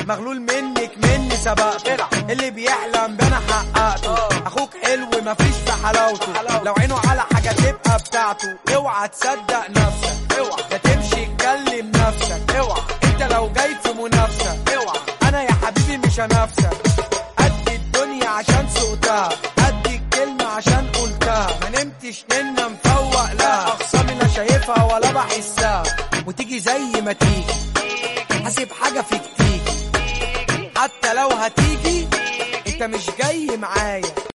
مغلول منك مني سبقته اللي بيحلم بنا حققته اخوك حلو مفيش في حلاوته لو عينه على حاجه تبقى بتاعته اوعى تصدق نفسك اوعى لا تمشي تكلم نفسك اوعى انت لو جاي في منافسه اوعى انا يا حبيبي مش هنافسك قد الدنيا عشان سقتها قد الكلمة عشان قلتها ما نمتش ننا مفوق لا أخصامي لا شايفها ولا بحسها وتيجي زي ما تيجي حاسب حاجة فيك تيجي حتى لو هتيجي انت مش جاي معايا